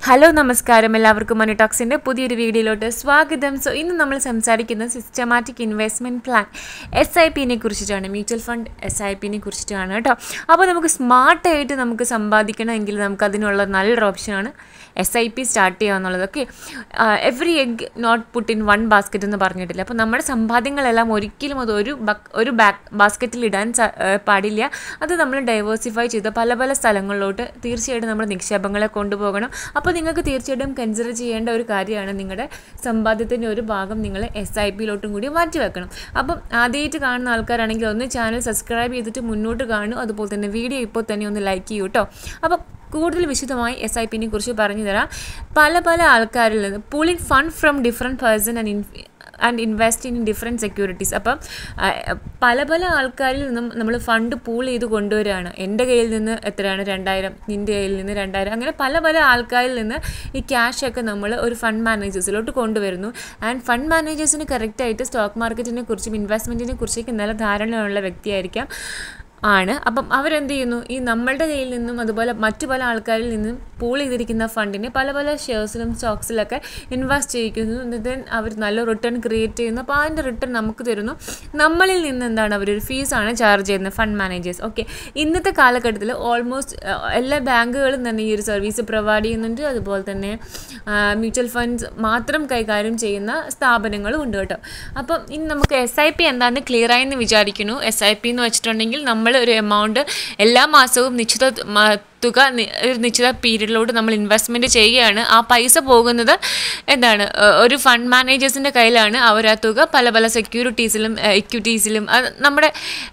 hello നമസ്കാരം എല്ലാവർക്കും മണി ടോക്സിൻ്റെ പുതിയൊരു വീഡിയോയിലോട്ട് സ്വാഗതം സോ ഇന്ന് നമ്മൾ സംസാരിക്കുന്ന systematic investment plan S I പിനെ കുറിച്ചിട്ടാണ് മ്യൂച്വൽ ഫണ്ട് എസ് ഐ പിനെ കുറിച്ചിട്ടാണ് കേട്ടോ അപ്പോൾ നമുക്ക് സ്മാർട്ടായിട്ട് നമുക്ക് സമ്പാദിക്കണമെങ്കിൽ നമുക്ക് അതിനുള്ള നല്ലൊരു ഓപ്ഷനാണ് എസ് ഐ പി സ്റ്റാർട്ട് ചെയ്യുക എന്നുള്ളത് okay every egg not put in one basket എന്ന് പറഞ്ഞിട്ടില്ല അപ്പോൾ നമ്മുടെ സമ്പാദ്യങ്ങളെല്ലാം ഒരിക്കലും അത് ഒരു ബക്ക് ഒരു ബാക്ക് ബാസ്ക്കറ്റിൽ ഇടാൻ സ- ആ, പാടില്ല അത് നമ്മൾ ഡൈവേഴ്സിഫൈ ചെയ്ത് പല പല സ്ഥലങ്ങളിലോട്ട് തീർച്ചയായിട്ടും നമ്മുടെ നിക്ഷേപങ്ങളെ കൊണ്ടുപോകണം അപ്പോൾ നിങ്ങൾക്ക് തീർച്ചയായിട്ടും കൺസിഡർ ചെയ്യേണ്ട ഒരു കാര്യമാണ് നിങ്ങളുടെ സമ്പാദ്യത്തിൻ്റെ ഒരു ഭാഗം നിങ്ങൾ എസ് ഐ പിയിലോട്ടും കൂടി മാറ്റി വെക്കണം അപ്പം ആദ്യമായിട്ട് കാണുന്ന ആൾക്കാരാണെങ്കിൽ ഒന്ന് ചാനൽ സബ്സ്ക്രൈബ് ചെയ്തിട്ട് മുന്നോട്ട് കാണും അതുപോലെ തന്നെ വീഡിയോ ഇപ്പോൾ തന്നെ ഒന്ന് ലൈക്ക് ചെയ്യൂ കേട്ടോ അപ്പം കൂടുതൽ വിശദമായി എസ് ഐ പിനെ കുറിച്ച് പറഞ്ഞു തരാം പല പല ആൾക്കാരിൽ നിന്ന് pooling fund from different person and and invest in different securities അപ്പം ആ, പല പല ആൾക്കാരിൽ നിന്നും നമ്മൾ ഫണ്ട് പൂൾ ചെയ്ത് കൊണ്ടുവരികയാണ് എൻ്റെ കയ്യിൽ നിന്ന് എത്രയാണ് രണ്ടായിരം നിൻ്റെ കയ്യിൽ നിന്ന് രണ്ടായിരം അങ്ങനെ പല പല ആൾക്കാരിൽ നിന്ന് ഈ ക്യാഷൊക്കെ നമ്മൾ ഒരു ഫണ്ട് മാനേജേഴ്സിലോട്ട് കൊണ്ടുവരുന്നു ആൻഡ് ഫണ്ട് മാനേജേഴ്സിന് കറക്റ്റായിട്ട് സ്റ്റോക്ക് മാർക്കറ്റിനെ കുറിച്ചും ഇൻവെസ്റ്റ്മെൻറ്റിനെ കുറിച്ചൊക്കെ നല്ല ധാരണയുള്ള വ്യക്തിയായിരിക്കാം ആണ് അപ്പം അവരെന്ത് ചെയ്യുന്നു ഈ നമ്മളുടെ കയ്യിൽ നിന്നും അതുപോലെ മറ്റു പല ആൾക്കാരിൽ നിന്നും പൂൾ ചെയ്തിരിക്കുന്ന ഫണ്ടിനെ പല പല ഷെയർസിലും സ്റ്റോക്സിലൊക്കെ ഇൻവെസ്റ്റ് ചെയ്യിക്കുന്നു എന്നിട്ട് അവർ നല്ല റിട്ടേൺ ക്രിയേറ്റ് ചെയ്യുന്നു അപ്പോൾ അതിൻ്റെ റിട്ടേൺ നമുക്ക് തരുന്നു നമ്മളിൽ നിന്ന് എന്താണ് അവരൊരു ഫീസാണ് ചാർജ് ചെയ്യുന്നത് ഫണ്ട് മാനേജേഴ്സ് ഓക്കെ ഇന്നത്തെ കാലഘട്ടത്തിൽ ഓൾമോസ്റ്റ് എല്ലാ ബാങ്കുകളും തന്നെ ഈ ഒരു സർവീസ് പ്രൊവൈഡ് ചെയ്യുന്നുണ്ട് അതുപോലെ തന്നെ മ്യൂച്വൽ ഫണ്ട്സ് മാത്രം കൈകാര്യം ചെയ്യുന്ന സ്ഥാപനങ്ങളും ഉണ്ട് കേട്ടോ അപ്പം ഇനി നമുക്ക് എസ് ഐ പി എന്താണെന്ന് ക്ലിയർ ആയെന്ന് വിചാരിക്കുന്നു എസ് ഐ പി എന്ന് വെച്ചിട്ടുണ്ടെങ്കിൽ നമ്മൾ ഒരു എമൗണ്ട് എല്ലാ മാസവും നിശ്ചിത മ- തുക നി- ഒരു നിശ്ചിത പീരീഡിലോട്ട് നമ്മൾ ഇൻവെസ്റ്റ്മെൻറ്റ് ചെയ്യുകയാണ് ആ പൈസ പോകുന്നത് എന്താണ് ഏഹ് ഒരു ഫണ്ട് മാനേജേഴ്സിൻ്റെ കയ്യിലാണ് അവർ ആ തുക പല പല സെക്യൂരിറ്റീസിലും ഇക്വിറ്റീസിലും അത് നമ്മുടെ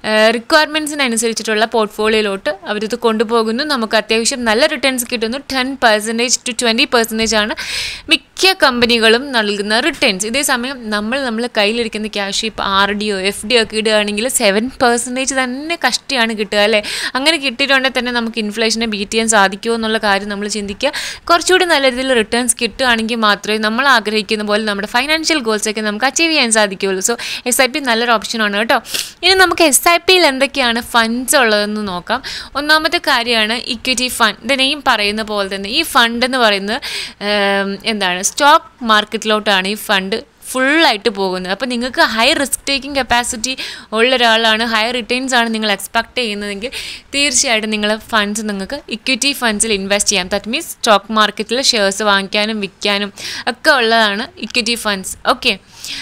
റിക്വയർമെൻറ്റ്സിനനുസരിച്ചിട്ടുള്ള പോർട്ട്ഫോളിയോയിലോട്ട് അവരിത് കൊണ്ടുപോകുന്നു നമുക്ക് അത്യാവശ്യം നല്ല റിട്ടേൺസ് കിട്ടുന്നു ten percentage to twenty percentage ആണ് മിക്ക കമ്പനികളും നൽകുന്ന റിട്ടേൺസ് ഇതേ സമയം നമ്മൾ നമ്മൾ കയ്യിലിരിക്കുന്ന ക്യാഷ് ഇപ്പോൾ R D or F D ഒക്കെ ഇടുകയാണെങ്കിൽ സെവൻ പെർസെൻറ്റേജ് തന്നെ കഷ്ടിയാണ് കിട്ടുക അല്ലേ അങ്ങനെ കിട്ടിയിട്ടുണ്ടെങ്കിൽ തന്നെ നമുക്ക് ഇൻഫ്ലേഷനെ ബീറ്റ് ചെയ്യാൻ സാധിക്കുമോ എന്നുള്ള കാര്യം നമ്മൾ ചിന്തിക്കുക കുറച്ചുകൂടി നല്ല രീതിയിൽ റിട്ടേൺസ് കിട്ടുകയാണെങ്കിൽ മാത്രമേ നമ്മൾ ആഗ്രഹിക്കുന്ന പോലെ നമ്മുടെ ഫൈനാൻഷ്യൽ ഗോൾസൊക്കെ നമുക്ക് അച്ചീവ് ചെയ്യാൻ സാധിക്കുകയുള്ളൂ സോ എസ് ഐ പി നല്ലൊരു ഓപ്ഷനാണ് കേട്ടോ ഇനി നമുക്ക് എസ് ഐ പിയിൽ എന്തൊക്കെയാണ് ഫണ്ട്സ് ഉള്ളതെന്ന് നോക്കാം ഒന്നാമത്തെ കാര്യമാണ് ഇക്വിറ്റി ഫണ്ട് ഇതിനെയും പറയുന്ന പോലെ തന്നെ ഈ ഫണ്ട് എന്ന് പറയുന്നത് ഏം, എന്താണ് സ്റ്റോക്ക് മാർക്കറ്റിലോട്ടാണ് ഈ ഫണ്ട് ഫുള്ളായിട്ട് പോകുന്നത് അപ്പോൾ നിങ്ങൾക്ക് ഹൈ റിസ്ക് ടേക്കിംഗ് കപ്പാസിറ്റി ഉള്ള ഒരാളാണ് ഹൈ റിട്ടേൺസ് ആണ് നിങ്ങൾ എക്സ്പെക്ട് ചെയ്യുന്നതെങ്കിൽ തീർച്ചയായിട്ടും നിങ്ങൾ ഫണ്ട്സ് നിങ്ങൾക്ക് ഇക്വിറ്റി ഫണ്ട്സിൽ ഇൻവെസ്റ്റ് ചെയ്യാം ദാറ്റ് മീൻസ് സ്റ്റോക്ക് മാർക്കറ്റിൽ ഷെയർസ് വാങ്ങിക്കാനും വിൽക്കാനും ഒക്കെ ഉള്ളതാണ് equity funds okay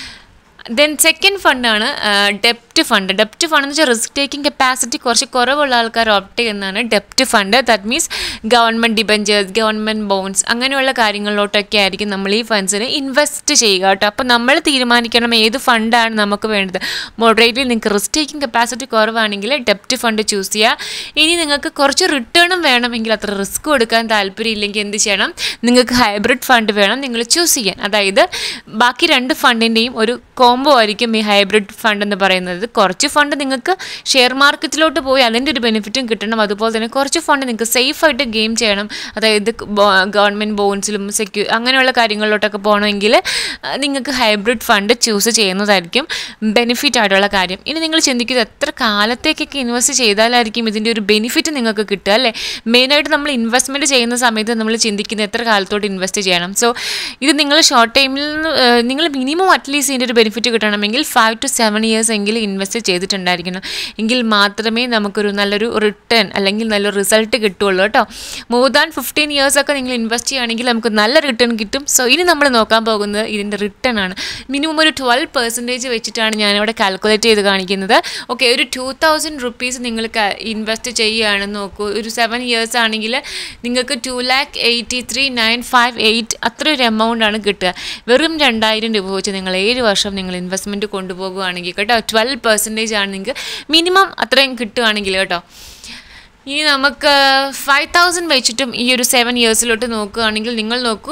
then second ഫണ്ടാണ് ഡെപ്റ്റ് fund ഡെപ്റ്റ് fund എന്ന് വെച്ചാൽ റിസ്ക് ടേക്കിംഗ് കപ്പാസിറ്റി കുറച്ച് കുറവുള്ള ആൾക്കാർ ഓപ്റ്റ് ചെയ്യുന്നതാണ് ഡെപ്റ്റ് fund that means government debentures government bonds അങ്ങനെയുള്ള കാര്യങ്ങളിലോട്ടൊക്കെ ആയിരിക്കും നമ്മൾ ഈ ഫണ്ട്സിന് ഇൻവെസ്റ്റ് ചെയ്യുക കേട്ടോ അപ്പോൾ നമ്മൾ തീരുമാനിക്കണം ഏത് ഫണ്ടാണ് നമുക്ക് വേണ്ടത് മോഡറേറ്റ്ലി നിങ്ങൾക്ക് റിസ്ക് ടേക്കിംഗ് കപ്പാസിറ്റി കുറവാണെങ്കിൽ ഡെപ്റ്റ് ഫണ്ട് ചൂസ് ചെയ്യുക ഇനി നിങ്ങൾക്ക് കുറച്ച് റിട്ടേണും വേണമെങ്കിൽ അത്ര റിസ്ക് കൊടുക്കാൻ താല്പര്യമില്ലെങ്കിൽ എന്ത് ചെയ്യണം നിങ്ങൾക്ക് ഹൈബ്രിഡ് ഫണ്ട് വേണം നിങ്ങൾ ചൂസ് ചെയ്യാൻ അതായത് ബാക്കി രണ്ട് ഫണ്ടിൻ്റെയും ഒരു കോംബോ ആയിരിക്കും ഈ ഹൈബ്രിഡ് ഫണ്ട് എന്ന് പറയുന്നത് കുറച്ച് ഫണ്ട് നിങ്ങൾക്ക് ഷെയർ മാർക്കറ്റിലോട്ട് പോയി അതിൻ്റെ ഒരു ബെനിഫിറ്റും കിട്ടണം അതുപോലെ തന്നെ കുറച്ച് ഫണ്ട് നിങ്ങൾക്ക് സേഫായിട്ട് ഗെയിം ചെയ്യണം അതായത് ഗവൺമെൻറ് ബോൺസിലും സെക്യൂ അങ്ങനെയുള്ള കാര്യങ്ങളിലോട്ടൊക്കെ പോകണമെങ്കിൽ ആ, നിങ്ങൾക്ക് ഹൈബ്രിഡ് ഫണ്ട് ചൂസ് ചെയ്യുന്നതായിരിക്കും ബെനിഫിറ്റ് ആയിട്ടുള്ള കാര്യം ഇനി നിങ്ങൾ ചിന്തിക്കുന്നത് എത്ര കാലത്തേക്കൊക്കെ ഇൻവെസ്റ്റ് ചെയ്താലായിരിക്കും ഇതിൻ്റെ ഒരു ബെനിഫിറ്റ് നിങ്ങൾക്ക് കിട്ടുക അല്ലേ മെയിനായിട്ട് നമ്മൾ ഇൻവെസ്റ്റ്മെൻറ്റ് ചെയ്യുന്ന സമയത്ത് നമ്മൾ ചിന്തിക്കുന്നത് എത്ര കാലത്തോട്ട് ഇൻവെസ്റ്റ് ചെയ്യണം സോ ഇത് നിങ്ങൾ ഷോർട്ട് ടൈമിൽ നിങ്ങൾ മിനിമം അറ്റ്ലീസ്റ്റ് ഇതിൻ്റെ ഒരു ബെനിഫിറ്റ് കിട്ടണമെങ്കിൽ ഫൈവ് ടു സെവൻ ഇയേഴ്സ് എങ്കിലും ഇൻവെസ്റ്റ് ചെയ്തിട്ടുണ്ടായിരിക്കണം എങ്കിൽ മാത്രമേ നമുക്കൊരു നല്ലൊരു റിട്ടേൺ അല്ലെങ്കിൽ നല്ലൊരു റിസൾട്ട് കിട്ടുള്ളൂ കേട്ടോ മോർ ദാൻ ഫിഫ്റ്റീൻ ഇയേഴ്സൊക്കെ നിങ്ങൾ ഇൻവെസ്റ്റ് ചെയ്യുകയാണെങ്കിൽ നമുക്ക് നല്ല റിട്ടേൺ കിട്ടും സോ ഇനി നമ്മൾ നോക്കാൻ പോകുന്നത് ഇതിൻ്റെ റിട്ടേൺ ആണ് മിനിമം ഒരു ട്വൽവ് പെർസെൻറ്റേജ് വെച്ചിട്ടാണ് ഞാനിവിടെ കാൽക്കുലേറ്റ് ചെയ്ത് കാണിക്കുന്നത് ഓക്കെ ഒരു ടു തൗസൻഡ് റുപ്പീസ് നിങ്ങൾ ഇൻവെസ്റ്റ് ചെയ്യുകയാണെന്ന് നോക്കൂ ഒരു സെവൻ ഇയേഴ്സ് ആണെങ്കിൽ നിങ്ങൾക്ക് two lakh eighty three nine five eight അത്ര ഒരു എമൗണ്ട് ആണ് കിട്ടുക വെറും രണ്ടായിരം രൂപ വെച്ച് നിങ്ങൾ ഏഴ് വർഷം നിങ്ങൾ ഇൻവെസ്റ്റ്മെൻറ്റ് കൊണ്ടുപോകുകയാണെങ്കിൽ കേട്ടോ ട്വൽവ് പെർസെൻറ്റേജ് ആണ് നിങ്ങൾക്ക് മിനിമം അത്രയും കിട്ടുകയാണെങ്കിൽ കേട്ടോ ഇനി നമുക്ക് ഫൈവ് തൗസൻഡ് വെച്ചിട്ടും ഈ ഒരു സെവൻ ഇയേഴ്സിലോട്ട് നോക്കുകയാണെങ്കിൽ നിങ്ങൾ നോക്കൂ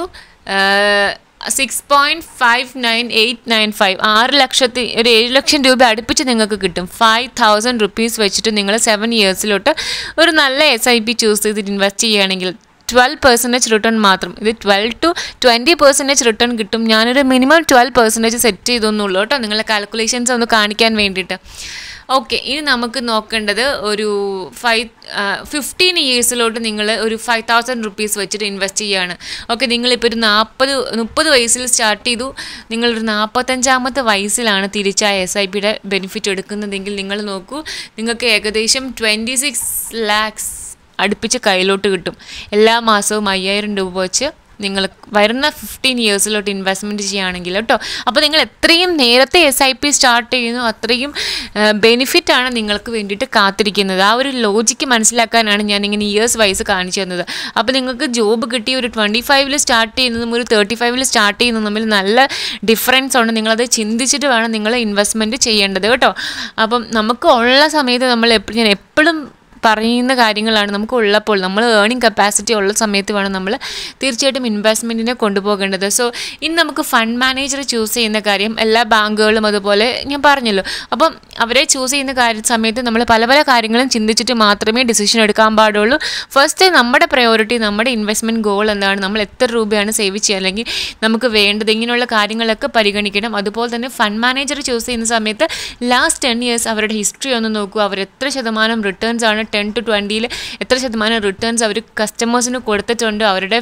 six point five nine eight nine five ആറ് ലക്ഷത്തി ഒരു ഏഴ് ലക്ഷം രൂപ അടുപ്പിച്ച് നിങ്ങൾക്ക് കിട്ടും ഫൈവ് തൗസൻഡ് റുപ്പീസ് വെച്ചിട്ട് നിങ്ങൾ സെവൻ ഇയേഴ്സിലോട്ട് ഒരു നല്ല എസ് ഐ പി ചൂസ് ചെയ്തിട്ട് ഇൻവെസ്റ്റ് ചെയ്യുകയാണെങ്കിൽ ട്വൽവ് പെർസെൻറ്റേജ് റിട്ടേൺ മാത്രം ഇത് twelve to twenty percentage return കിട്ടും ഞാനൊരു മിനിമം ട്വൽവ് പെർസെൻറ്റേജ് സെറ്റ് ചെയ്തെന്നുള്ളൂ കേട്ടോ നിങ്ങളെ കാൽക്കുലേഷൻസ് ഒന്ന് കാണിക്കാൻ വേണ്ടിയിട്ട് ഓക്കെ ഇനി നമുക്ക് നോക്കേണ്ടത് ഒരു ഫൈവ് ഫിഫ്റ്റീൻ ഇയേഴ്സിലോട്ട് നിങ്ങൾ ഒരു ഫൈവ് തൗസൻഡ് റുപ്പീസ് വെച്ചിട്ട് ഇൻവെസ്റ്റ് ചെയ്യുകയാണ് ഓക്കെ നിങ്ങളിപ്പോൾ ഒരു നാൽപ്പത് മുപ്പത് വയസ്സിൽ സ്റ്റാർട്ട് ചെയ്തു നിങ്ങളൊരു നാൽപ്പത്തഞ്ചാമത്തെ വയസ്സിലാണ് തിരിച്ച് ആ എസ് ഐ പിയുടെ ബെനിഫിറ്റ് എടുക്കുന്നതെങ്കിൽ നിങ്ങൾ നോക്കൂ നിങ്ങൾക്ക് ഏകദേശം ട്വൻറ്റി സിക്സ് ലാക്സ് അടുപ്പിച്ച് കയ്യിലോട്ട് കിട്ടും എല്ലാ മാസവും അയ്യായിരം രൂപ വെച്ച് നിങ്ങൾ വരുന്ന ഫിഫ്റ്റീൻ ഇയേഴ്സിലോട്ട് ഇൻവെസ്റ്റ്മെൻറ്റ് ചെയ്യുകയാണെങ്കിൽ കേട്ടോ അപ്പോൾ നിങ്ങൾ എത്രയും നേരത്തെ എസ് ഐ പി സ്റ്റാർട്ട് ചെയ്യുന്നു അത്രയും ബെനിഫിറ്റാണ് നിങ്ങൾക്ക് വേണ്ടിയിട്ട് കാത്തിരിക്കുന്നത് ആ ഒരു ലോജിക്ക് മനസ്സിലാക്കാനാണ് ഞാൻ ഇങ്ങനെ ഇയേഴ്സ് വൈസ് കാണിച്ചു തന്നത് അപ്പോൾ നിങ്ങൾക്ക് ജോബ് കിട്ടി ഒരു ട്വൻറ്റി ഫൈവിൽ സ്റ്റാർട്ട് ചെയ്യുന്നതും ഒരു തേർട്ടി ഫൈവിൽ സ്റ്റാർട്ട് ചെയ്യുന്നതും തമ്മിൽ നല്ല ഡിഫറൻസ് ഉണ്ട് നിങ്ങളത് ചിന്തിച്ചിട്ട് വേണം നിങ്ങൾ ഇൻവെസ്റ്റ്മെൻറ്റ് ചെയ്യേണ്ടത് കേട്ടോ അപ്പം നമുക്ക് ഉള്ള സമയത്ത് നമ്മൾ എപ്പോഴും ഞാൻ എപ്പോഴും പറയുന്ന കാര്യങ്ങളാണ് നമുക്ക് ഉള്ളപ്പോൾ നമ്മൾ ഏർണിംഗ് കപ്പാസിറ്റി ഉള്ള സമയത്ത് വേണം നമ്മൾ തീർച്ചയായിട്ടും ഇൻവെസ്റ്റ്മെൻറ്റിനെ കൊണ്ടുപോകേണ്ടത് സോ ഇനി നമുക്ക് ഫണ്ട് മാനേജർ ചൂസ് ചെയ്യുന്ന കാര്യം എല്ലാ ബാങ്കുകളും അതുപോലെ ഞാൻ പറഞ്ഞല്ലോ അപ്പം അവരെ ചൂസ് ചെയ്യുന്ന കാര്യ സമയത്ത് നമ്മൾ പല പല കാര്യങ്ങളും ചിന്തിച്ചിട്ട് മാത്രമേ ഡിസിഷൻ എടുക്കാൻ പാടുള്ളൂ ഫസ്റ്റ് നമ്മുടെ പ്രയോറിറ്റി നമ്മുടെ ഇൻവെസ്റ്റ്മെൻറ്റ് ഗോൾ എന്താണ് നമ്മൾ എത്ര രൂപയാണ് സേവ് ചെയ്യുക അല്ലെങ്കിൽ നമുക്ക് വേണ്ടത് ഇങ്ങനെയുള്ള കാര്യങ്ങളൊക്കെ പരിഗണിക്കണം അതുപോലെ തന്നെ ഫണ്ട് മാനേജർ ചൂസ് ചെയ്യുന്ന സമയത്ത് ലാസ്റ്റ് ടെൻ ഇയേഴ്സ് അവരുടെ ഹിസ്റ്ററി ഒന്ന് നോക്കൂ അവർ എത്ര ശതമാനം റിട്ടേൺസ് ആണ് ടെൻ ടു ട്വൻറ്റിയിൽ എത്ര ശതമാനം റിട്ടേൺസ് അവർ കസ്റ്റമേഴ്സിന് കൊടുത്തിട്ടുണ്ട് അവരുടെ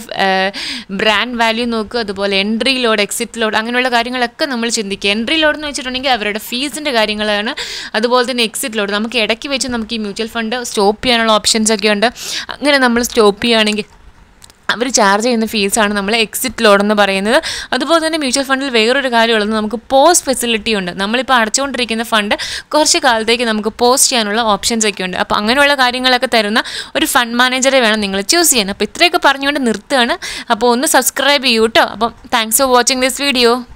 ബ്രാൻഡ് വാല്യൂ നോക്കുക അതുപോലെ എൻട്രി ലോഡ് എക്സിറ്റ് ലോഡ് അങ്ങനെയുള്ള കാര്യങ്ങളൊക്കെ നമ്മൾ ചിന്തിക്കുക എൻട്രി ലോഡ് എന്ന് വെച്ചിട്ടുണ്ടെങ്കിൽ അവരുടെ ഫീസിൻ്റെ കാര്യങ്ങളാണ് അതുപോലെ തന്നെ എക്സിറ്റ് ലോഡ് നമുക്ക് ഇടയ്ക്ക് വെച്ച് നമുക്ക് ഈ മ്യൂച്വൽ ഫണ്ട് സ്റ്റോപ്പ് ചെയ്യാനുള്ള ഓപ്ഷൻസ് ഒക്കെ ഉണ്ട് അങ്ങനെ നമ്മൾ സ്റ്റോപ്പ് ചെയ്യുകയാണെങ്കിൽ അവർ ചാർജ് ചെയ്യുന്ന ഫീസാണ് നമ്മൾ എക്സിറ്റ് ലോഡ് എന്ന് പറയുന്നത് അതുപോലെ തന്നെ മ്യൂച്വൽ ഫണ്ടിൽ വേറൊരു കാര്യമുള്ളത് നമുക്ക് പോസ്റ്റ് ഫെസിലിറ്റി ഉണ്ട് നമ്മളിപ്പോൾ അടച്ചുകൊണ്ടിരിക്കുന്ന ഫണ്ട് കുറച്ച് കാലത്തേക്ക് നമുക്ക് പോസ്റ്റ് ചെയ്യാനുള്ള ഓപ്ഷൻസ് ഒക്കെ ഉണ്ട് അപ്പോൾ അങ്ങനെയുള്ള കാര്യങ്ങളൊക്കെ തരുന്ന ഒരു ഫണ്ട് മാനേജറെ വേണം നിങ്ങൾ ചൂസ് ചെയ്യാൻ അപ്പോൾ ഇത്രയൊക്കെ പറഞ്ഞുകൊണ്ട് നിർത്തുകയാണ് അപ്പോൾ ഒന്ന് സബ്സ്ക്രൈബ് ചെയ്യൂ കേട്ടോ അപ്പം thanks for watching this video